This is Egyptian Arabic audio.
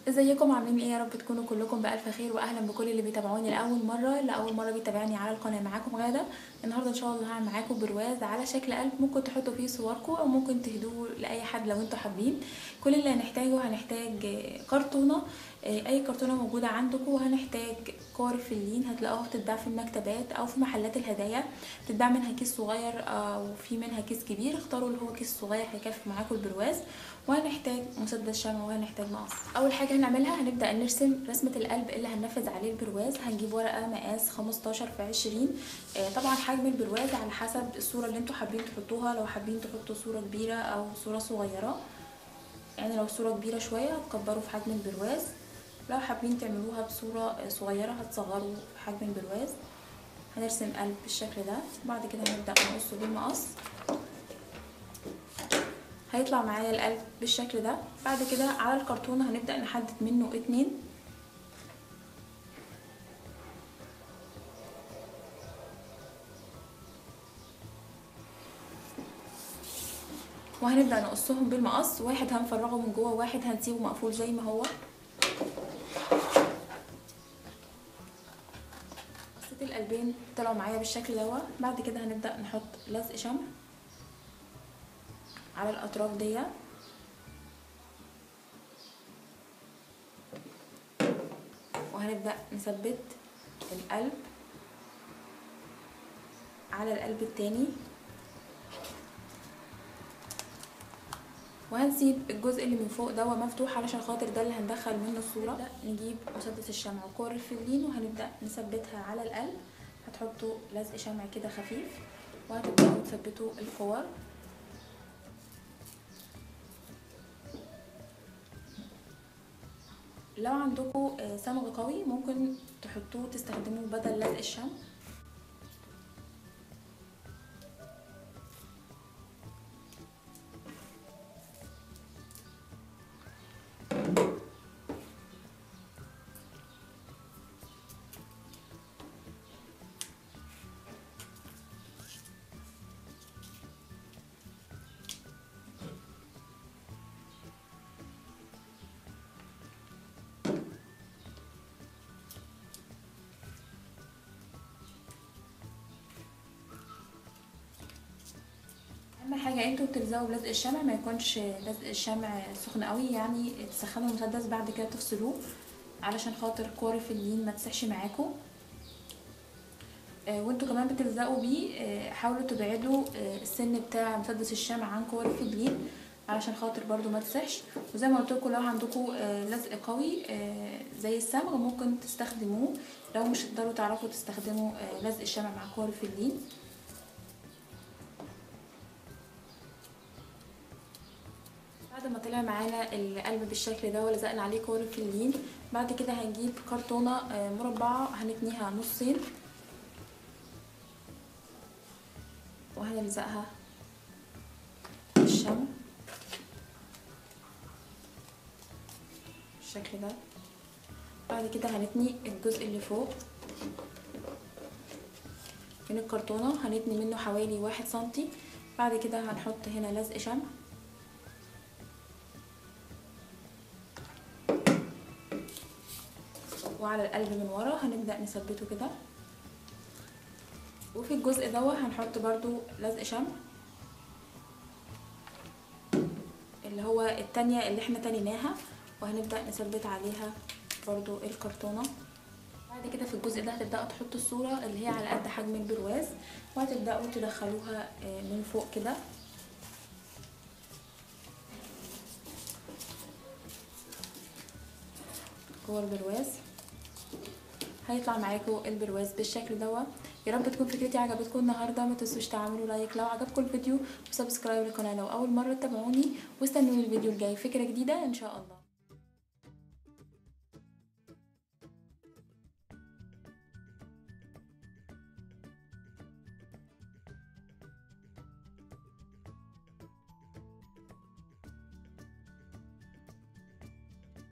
ازيكم عاملين ايه يا رب تكونوا كلكم بالف خير واهلا بكل اللي بيتابعوني لاول مره لاول مره بيتابعني على القناه معاكم غاده النهارده ان شاء الله هعمل معاكم برواز على شكل قلب ممكن تحطوا فيه صوركم او ممكن تهدوه لاي حد لو انتوا حابين كل اللي هنحتاجه هنحتاج كرتونه اي كرتونه موجوده عندكم وهنحتاج كور فلين هتلاقوها بتتباع في المكتبات او في محلات الهدايا بتتباع منها كيس صغير او في منها كيس كبير اختاروا اللي هو كيس صغير هيكفي معاكم البرواز وهنحتاج مسدس شمع وهنحتاج مقص اول حاجه هنعملها هنبدا نرسم رسمه القلب اللي هننفذ عليه البرواز هنجيب ورقه مقاس 15 في 20 آه طبعا حجم البرواز على حسب الصوره اللي انتوا حابين تحطوها لو حابين تحطوا صوره كبيره او صوره صغيره يعني لو صوره كبيره شويه هتكبروا في حجم البرواز لو حابين تعملوها بصوره صغيره هتصغروا في حجم البرواز هنرسم قلب بالشكل ده بعد كده هنبدا نقصه بالمقص هيطلع معايا القلب بالشكل ده بعد كده على الكرتونة هنبدأ نحدد منه اتنين وهنبدأ نقصهم بالمقص واحد هنفرغه من جوه واحد هنسيبه مقفول زي ما هو قصيت القلبين طلعوا معايا بالشكل دوت بعد كده هنبدأ نحط لزق شمع على الاطراف دي وهنبدأ نثبت القلب على القلب التاني وهنسيب الجزء اللي من فوق ده مفتوح علشان خاطر ده اللي هندخل منه الصورة ده نجيب مسدس الشمع وكور الفلين وهنبدأ نثبتها على القلب هتحطوا لزق شمع كده خفيف وهتبدأوا تثبتوا الكور لو عندكم صمغ قوي ممكن تحطوه تستخدموه بدل لزق الشمع اهم حاجه انتوا بتلزقوا بلزق الشمع ما يكونش لزق الشمع سخن قوي يعني تسخنوا المسدس بعد كده تفصلوه علشان خاطر كور الفلين ما تسحش معاكم آه وانتوا كمان بتلزقوا بيه آه حاولوا تبعدوا آه السن بتاع مسدس الشمع عن كور الفلين علشان خاطر برضو ما تسحش وزي ما قلت لكم لو عندكم لزق قوي زي الصمغ ممكن تستخدموه لو مش تقدروا تعرفوا تستخدموا لزق الشمع مع كور الفلين بعد ما طلع معانا القلب بالشكل ده ولزقنا عليه كور الفلين بعد كده هنجيب كرتونه مربعه هنتنيها نصين وهنلزقها بالشمع بالشكل ده بعد كده هنتني الجزء اللي فوق من الكرتونه هنتني منه حوالي واحد سنتي بعد كده هنحط هنا لزق شمع وعلى القلب من ورا هنبدأ نثبته كده وفي الجزء دوت هنحط برضو لزق شمع اللي هو التانية اللي احنا تنيناها وهنبدأ نثبت عليها برضو الكرتونة بعد كده في الجزء ده هتبدأوا تحطوا الصورة اللي هي على قد حجم البرواز وهتبدأوا تدخلوها من فوق كده جوه البرواز هيطلع معاكم البرواز بالشكل دوت يا رب تكون فكرتي عجبتكم النهارده ما تنسوش تعملوا لايك لو عجبكم الفيديو وسبسكرايب للقناه لو اول مره تتابعوني واستنوني الفيديو الجاي فكره جديده ان شاء الله